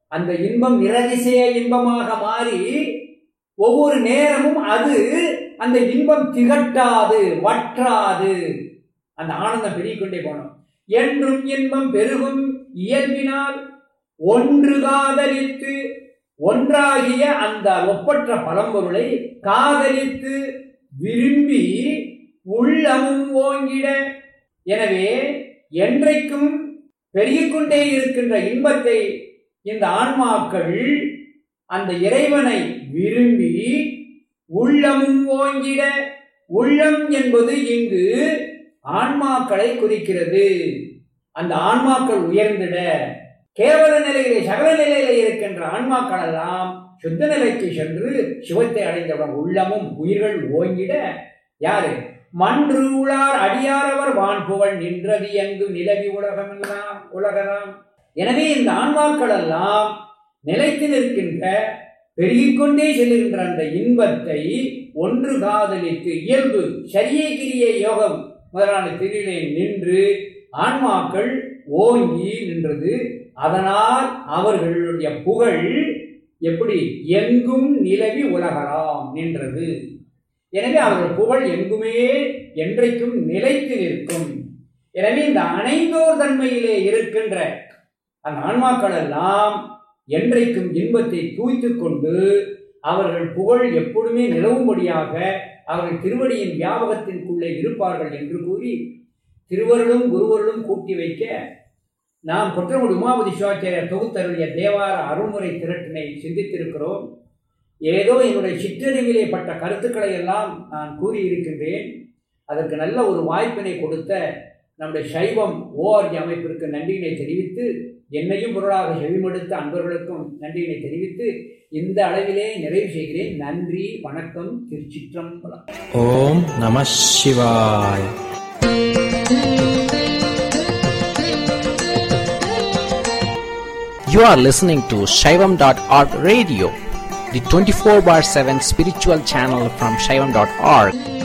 அந்த இன்பம் நிரதிசய இன்பமாக மாறி ஒவ்வொரு நேரமும் அது அந்த இன்பம் திகட்டாது வற்றாது அந்த ஆனந்தம் பெருகிக்கொண்டே போனோம் என்றும் இன்பம் பெருகும் இயல்பினால் ஒன்று காதலித்து ஒன்றாகிய அந்த ஒப்பற்ற பழம்பொருளை காதலித்து விரும்பி உள்ளமும் ஓங்கிட எனவே என்றைக்கும் பெருகிக்கொண்டே இருக்கின்ற இன்பத்தை இந்த ஆன்மாக்கள் அந்த இறைவனை விரும்பி உள்ளமும் ஓங்கிட உள்ளம் என்பது இங்கு ஆன்மாக்களை குறிக்கிறது அந்த ஆன்மாக்கள் உயர்ந்திட கேவல நிலையிலே சகல நிலையிலே இருக்கின்ற ஆன்மாக்கள் எல்லாம் சுத்த நிலைக்கு சென்று சிவத்தை அடைந்தவன் உள்ளமும் உயிர்கள் ஓங்கிட யாரு மன்று உளார் அடியாரவர் வான்புகழ் நின்றது எங்கு நிலவி உலகமெல்லாம் உலகலாம் எனவே இந்த ஆன்மாக்கள் எல்லாம் நிலைத்து நிற்கின்ற பெருகிக்கொண்டே செல்கின்ற அந்த இன்பத்தை ஒன்று காதலித்து இயல்பு சரியே கிரியே யோகம் முதலான திரிலே நின்று ஆன்மாக்கள் ஓங்கி நின்றது அதனால் அவர்களுடைய புகழ் எப்படி எங்கும் நிலவி உலகலாம் நின்றது எனவே அவர்கள் புகழ் எங்குமே என்றைக்கும் நிலைத்து நிற்கும் எனவே இந்த அனைந்தோர் தன்மையிலே இருக்கின்ற அந்த ஆன்மாக்கள் எல்லாம் என்றைக்கும் இன்பத்தை தூய்த்து கொண்டு அவர்கள் புகழ் எப்பொழுதுமே நிலவும்படியாக அவர்கள் திருவடியின் வியாபகத்திற்குள்ளே இருப்பார்கள் என்று கூறி திருவருளும் குருவருளும் கூட்டி வைக்க நாம் கொற்றமுடி உமாபதி சிவாச்சாரியர் தொகுத்தருடைய தேவார அருள்முறை திரட்டினை சிந்தித்திருக்கிறோம் ஏதோ என்னுடைய சிற்றறிவிலே பட்ட கருத்துக்களை எல்லாம் நான் கூறியிருக்கின்றேன் அதற்கு நல்ல ஒரு வாய்ப்பினை கொடுத்த நம்முடைய சைவம் ஓஆர்ஜி அமைப்பிற்கு நன்றியினை தெரிவித்து என்னையும் பொருளாக செவிமடுத்த அன்பர்களுக்கும் நன்றியினை தெரிவித்து இந்த அளவிலே நிறைவு செய்கிறேன் நன்றி வணக்கம் திருச்சிற்றம்பலம் ஓம் நம சிவாய் You are listening to Shaivam.org radio, the 24 bar 7 spiritual channel from Shaivam.org.